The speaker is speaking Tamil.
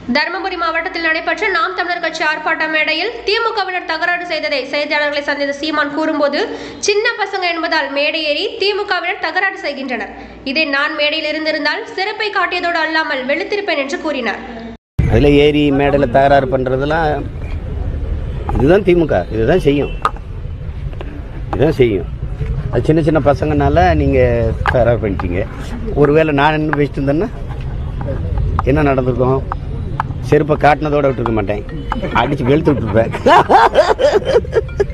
தருமபுரி மாவட்டத்தில் நடைபெற்ற நாம் தமிழர் கட்சி ஆர்ப்பாட்ட மேடையில் திமுகவினர் தகராறு செய்ததை செய்தியாளர்களை சந்தித்த சீமான் கூறும்போது சின்ன பசங்க என்பதால் மேடை ஏறி திமுகவினர் தகராறு செய்கின்றனர் இதை நான் மேடையில் இருந்திருந்தால் சிறப்பை காட்டியதோடு அல்லாமல் வெளுத்திருப்பேன் என்று கூறினார் அதில் ஏரி மேடையில் தகராறு பண்ணுறதெல்லாம் இதுதான் திமுக இதுதான் செய்யும் இதுதான் செய்யும் அது சின்ன சின்ன பசங்கனால நீங்கள் தகராறு பண்ணிட்டீங்க ஒருவேளை நான் என்ன பேசிட்டு இருந்தேன்னா என்ன நடந்திருக்கும் செருப்பை காட்டினதோட விட்டுருக்க மாட்டேன் அடித்து வெளுத்து விட்டுருப்பேன்